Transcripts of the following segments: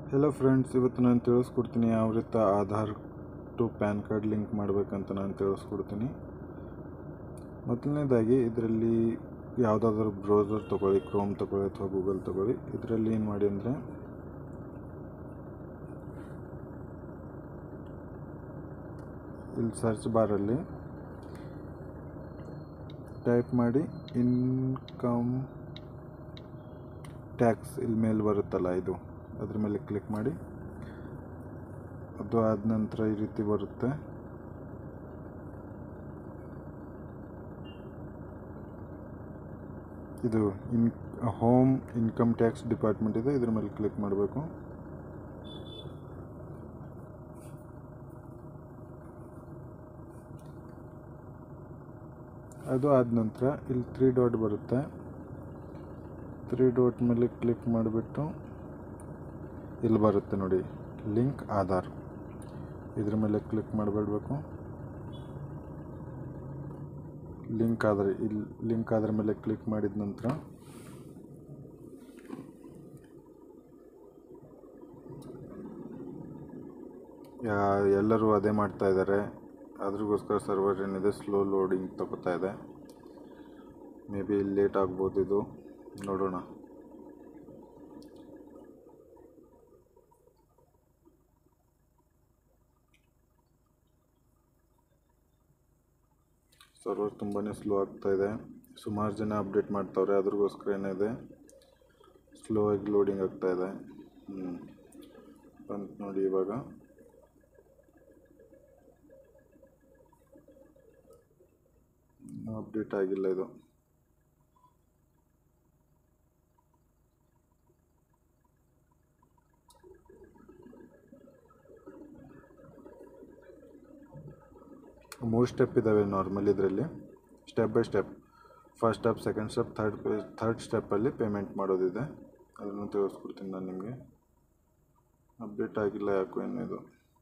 hello friends ಇವತ್ತು ನಾನು ತಿಳಿಸ್ಕೊಡ್ತೀನಿ ಯಾವ ರೀತಿ Aadhaar to PAN card link ಮಾಡಬೇಕಂತ ನಾನು ತಿಳಿಸ್ಕೊಡ್ತೀನಿ ಮೊದಲನೇದಾಗಿ ಇದರಲ್ಲಿ ಯಾವುದಾದ್ರೂ ಬ್ರೌಸರ್ ತೊಗೊಳ್ಳಿ ಕ್ರೋಮ್ ತೊಗೊಳ್ಳಿ ಅಥವಾ ಗೂಗಲ್ ತೊಗೊಳ್ಳಿ ಇದರಲ್ಲಿ ಏನು ಮಾಡಿ ಅಂದರೆ ಇಲ್ಲಿ ಸರ್ಚ್ ಬಾರಲ್ಲಿ ಟೈಪ್ ಮಾಡಿ ಇನ್ಕಮ್ ಟ್ಯಾಕ್ಸ್ ಇಲ್ಲಿ ಮೇಲೆ ಬರುತ್ತಲ್ಲ ಇದು ಅದ್ರ ಮೇಲೆ ಕ್ಲಿಕ್ ಮಾಡಿ ಅದು ಆದ ನಂತರ ಈ ರೀತಿ ಬರುತ್ತೆ ಇದು in home income tax department ಇದೆ ಇದ್ರ ಮೇಲೆ ಕ್ಲಿಕ್ ಮಾಡಬೇಕು ಅದು ಆದ ನಂತರ ಇಲ್ಲಿ ತ್ರೀ ಡಾಟ್ ಬರುತ್ತೆ ತ್ರೀ ಡಾಟ್ ಮೇಲೆ ಕ್ಲಿಕ್ ಮಾಡಿಬಿಟ್ಟು ಇಲ್ಲಿ ಬರುತ್ತೆ ನೋಡಿ ಲಿಂಕ್ ಆಧಾರ್ ಇದ್ರ ಮೇಲೆ ಕ್ಲಿಕ್ ಮಾಡಬಿಡ್ಬೇಕು ಲಿಂಕ್ ಆದರೆ ಇಲ್ಲಿ ಲಿಂಕ್ ಆದ್ರ ಮೇಲೆ ಕ್ಲಿಕ್ ಮಾಡಿದ ನಂತರ ಯಾ- ಎಲ್ಲರೂ ಅದೇ ಮಾಡ್ತಾ ಇದ್ದಾರೆ ಅದ್ರಗೋಸ್ಕರ ಸರ್ವರ್ ಏನಿದೆ ಸ್ಲೋ ಲೋಡಿಂಗ್ ತಗೋತಾ ಇದೆ ಮೇ ಬಿ ಲೇಟ್ ಆಗ್ಬೋದು ಇದು ನೋಡೋಣ ಸರ್ವರ್ ತುಂಬಾ ಸ್ಲೋ ಆಗ್ತಾ ಇದೆ ಸುಮಾರು ಜನ ಅಪ್ಡೇಟ್ ಮಾಡ್ತಾವ್ರೆ ಅದ್ರಗೋಸ್ಕರ ಏನಿದೆ ಸ್ಲೋ ಆಗಿ ಲೋಡಿಂಗ್ ಆಗ್ತಾ ಇದೆ ಹ್ಞೂ ಬಂತು ನೋಡಿ ಇವಾಗ ಇನ್ನೂ ಅಪ್ಡೇಟ್ ಆಗಿಲ್ಲ ಇದು ಮೂರು ಸ್ಟೆಪ್ ಇದ್ದಾವೆ ನಾರ್ಮಲ್ ಇದರಲ್ಲಿ step by step first step second step third third ಸ್ಟೆಪ್ಪಲ್ಲಿ ಪೇಮೆಂಟ್ ಮಾಡೋದಿದೆ ಅದನ್ನು ತಿಳಿಸ್ಕೊಡ್ತೀನಿ ನಾನು ನಿಮಗೆ ಅಪ್ಡೇಟ್ ಆಗಿಲ್ಲ ಯಾಕೋ ಏನು ಇದು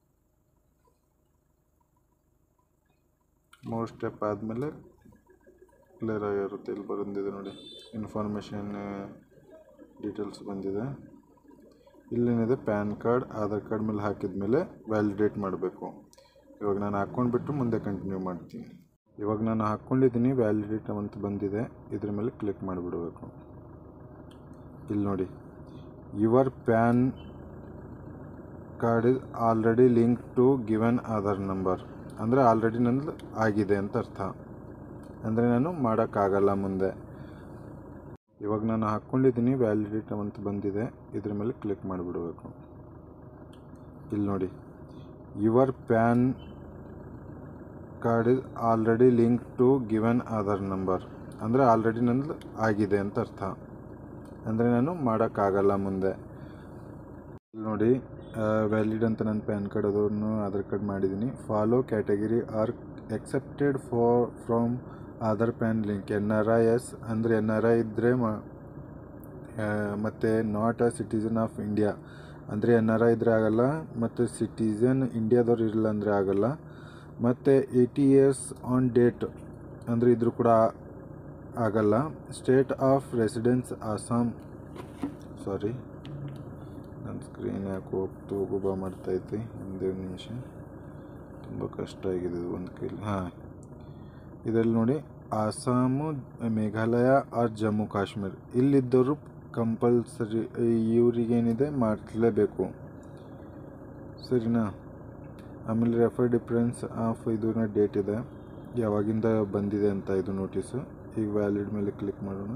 ಮೂರು ಸ್ಟೆಪ್ ಆದಮೇಲೆ ಕ್ಲಿಯರ್ ಆಗಿರುತ್ತೆ ಇಲ್ಲಿ ಬಂದಿದೆ ನೋಡಿ ಇನ್ಫಾರ್ಮೇಷನ್ ಡೀಟೇಲ್ಸ್ ಬಂದಿದೆ ಇಲ್ಲೇನಿದೆ ಪ್ಯಾನ್ ಕಾರ್ಡ್ ಆಧಾರ್ ಕಾರ್ಡ್ ಮೇಲೆ ಹಾಕಿದ ಮೇಲೆ ವ್ಯಾಲಿಡೇಟ್ ಮಾಡಬೇಕು ಇವಾಗ ನಾನು ಹಾಕ್ಕೊಂಡ್ಬಿಟ್ಟು ಮುಂದೆ ಕಂಟಿನ್ಯೂ ಮಾಡ್ತೀನಿ ಇವಾಗ ನಾನು ಹಾಕ್ಕೊಂಡಿದ್ದೀನಿ ವ್ಯಾಲಿಡೇಟ್ ಅಂತ ಬಂದಿದೆ ಇದ್ರ ಮೇಲೆ ಕ್ಲಿಕ್ ಮಾಡಿಬಿಡಬೇಕು ಇಲ್ಲಿ ನೋಡಿ your PAN card is already link to given Aadhaar number ಅಂದರೆ ಆಲ್ರೆಡಿ ನಂದು ಆಗಿದೆ ಅಂತ ಅರ್ಥ ಅಂದರೆ ನಾನು ಮಾಡೋಕ್ಕಾಗಲ್ಲ ಮುಂದೆ ಇವಾಗ ನಾನು ಹಾಕ್ಕೊಂಡಿದ್ದೀನಿ ವ್ಯಾಲಿಡೇಟ್ ಅಂತ ಬಂದಿದೆ ಇದ್ರ ಮೇಲೆ ಕ್ಲಿಕ್ ಮಾಡಿಬಿಡಬೇಕು ಇಲ್ಲಿ ನೋಡಿ your PAN card is already link to given Aadhaar number ಅಂದರೆ ಆಲ್ರೆಡಿ ನಂದು ಆಗಿದೆ ಅಂತ ಅರ್ಥ ಅಂದರೆ ನಾನು ಮಾಡೋಕ್ಕಾಗಲ್ಲ ಮುಂದೆ ಇಲ್ಲಿ ನೋಡಿ ವ್ಯಾಲಿಡ್ ಅಂತ ನನ್ನ ಪ್ಯಾನ್ ಕಾರ್ಡ್ ಅದನ್ನು ಆಧಾರ್ ಕಾರ್ಡ್ ಮಾಡಿದ್ದೀನಿ follow category are excepted for from Aadhaar PAN link N R I S ಅಂದರೆ ಎನ್ ಆರ್ ಐ ಇದ್ದರೆ ಮತ್ತು not a citizen of India ಅಂದರೆ ಎನ್ ಆರ್ ಐ ಇದ್ದರೆ ಆಗಲ್ಲ ಮತ್ತು ಸಿಟಿಸನ್ ಇಂಡಿಯಾದವ್ರು ಇರಲಿಲ್ಲ ಅಂದರೆ ಆಗಲ್ಲ ಮತ್ತು ಏಯ್ಟಿ ಇಯರ್ಸ್ ಆನ್ ಡೇಟ್ ಅಂದರೆ ಇದ್ರೂ ಕೂಡ ಆಗಲ್ಲ state of residence Assam sorry ನನ್ನ ಸ್ಕ್ರೀನ್ ಯಾಕೆ ಹೋಗ್ತು ಗುಬ ಮಾಡ್ತೈತಿ ಒಂದೇ ಒಂದು ನಿಮಿಷ ತುಂಬ ಕಷ್ಟ ಆಗಿದೆ ಇದು ಒಂದು ಕೈಲಿ ಹಾಂ ಇದರಲ್ಲಿ ನೋಡಿ ಆಸಾಮು ಮೇಘಾಲಯ ಆರ್ ಜಮ್ಮು ಕಾಶ್ಮೀರ್ ಇಲ್ಲಿದ್ದವರು ಕಂಪಲ್ಸರಿ ಇವರಿಗೇನಿದೆ ಮಾಡಲೇಬೇಕು ಸರಿನಾ ಆಮೇಲೆ ರೆಫರ್ ಡಿಫ್ರೆನ್ಸ್ ಆಫ್ ಇದನ್ನ ಡೇಟ್ ಇದೆ ಯಾವಾಗಿಂದ ಬಂದಿದೆ ಅಂತ ಇದು ನೋಟಿಸು ಈಗ ವ್ಯಾಲಿಡ್ ಮೇಲೆ ಕ್ಲಿಕ್ ಮಾಡೋಣ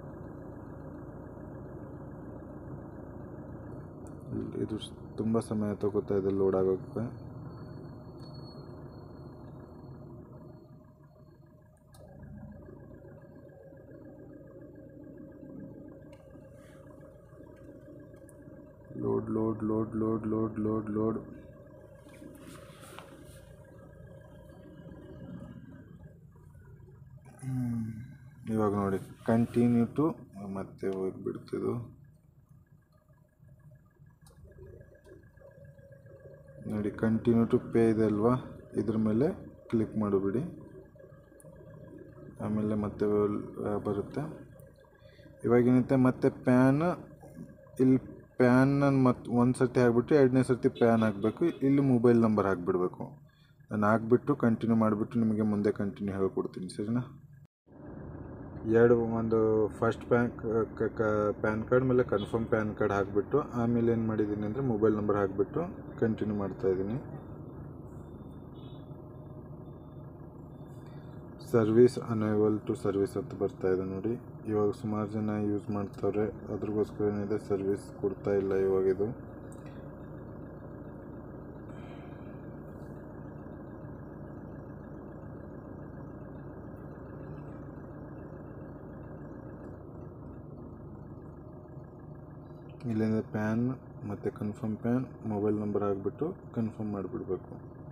ಇದು ತುಂಬ ಸಮಯ ತಗೋತಾ ಇದೆ ಲೋಡ್ ಆಗೋಕ್ಕೆ load load load load load load load ಇವಾಗ ನೋಡಿ ಕಂಟಿನ್ಯೂ ಟು ಮತ್ತೆ ಹೋಗ್ಬಿಡ್ತಿದ್ದು ನೋಡಿ ಕಂಟಿನ್ಯೂ ಟು ಪೇ ಇದೆ ಅಲ್ವಾ ಇದ್ರ ಮೇಲೆ ಕ್ಲಿಕ್ ಮಾಡಿಬಿಡಿ ಆಮೇಲೆ ಮತ್ತೆ ಬರುತ್ತೆ ಇವಾಗೇನೈತೆ ಮತ್ತೆ ಪ್ಯಾನ್ ಇಲ್ಲಿ ಪ್ಯಾನ್ನ ಮತ್ತು ಒಂದು ಸರ್ತಿ ಹಾಕ್ಬಿಟ್ಟು ಎರಡನೇ ಸರ್ತಿ ಪ್ಯಾನ್ ಹಾಕಬೇಕು ಇಲ್ಲಿ ಮೊಬೈಲ್ ನಂಬರ್ ಹಾಕ್ಬಿಡ್ಬೇಕು ನಾನು ಹಾಕ್ಬಿಟ್ಟು ಕಂಟಿನ್ಯೂ ಮಾಡಿಬಿಟ್ಟು ನಿಮಗೆ ಮುಂದೆ ಕಂಟಿನ್ಯೂ ಹೇಳ್ಕೊಡ್ತೀನಿ ಸರಿನಾ ಎರಡು ಒಂದು ಫಸ್ಟ್ ಪ್ಯಾನ್ ಪ್ಯಾನ್ ಕಾರ್ಡ್ ಮೇಲೆ ಕನ್ಫರ್ಮ್ ಪ್ಯಾನ್ ಕಾರ್ಡ್ ಹಾಕಿಬಿಟ್ಟು ಆಮೇಲೆ ಏನು ಮಾಡಿದ್ದೀನಿ ಅಂದರೆ ಮೊಬೈಲ್ ನಂಬರ್ ಹಾಕಿಬಿಟ್ಟು ಕಂಟಿನ್ಯೂ ಮಾಡ್ತಾ ಇದ್ದೀನಿ ಸರ್ವಿಸ್ ಅನೇಬಲ್ ಟು ಸರ್ವಿಸ್ ಅಂತ ಬರ್ತಾ ಇದೆ ನೋಡಿ ಇವಾಗ ಸುಮಾರು ಜನ ಯೂಸ್ ಮಾಡ್ತಾರೆ ಅದ್ರಗೋಸ್ಕರ ಏನಿದೆ ಸರ್ವಿಸ್ ಕೊಡ್ತಾ ಇಲ್ಲ ಇವಾಗ ಇದು ಇಲ್ಲಿಂದ ಪ್ಯಾನ್ ಮತ್ತು ಕನ್ಫರ್ಮ್ ಪ್ಯಾನ್ ಮೊಬೈಲ್ ನಂಬರ್ ಹಾಕ್ಬಿಟ್ಟು ಕನ್ಫರ್ಮ್ ಮಾಡಿಬಿಡ್ಬೇಕು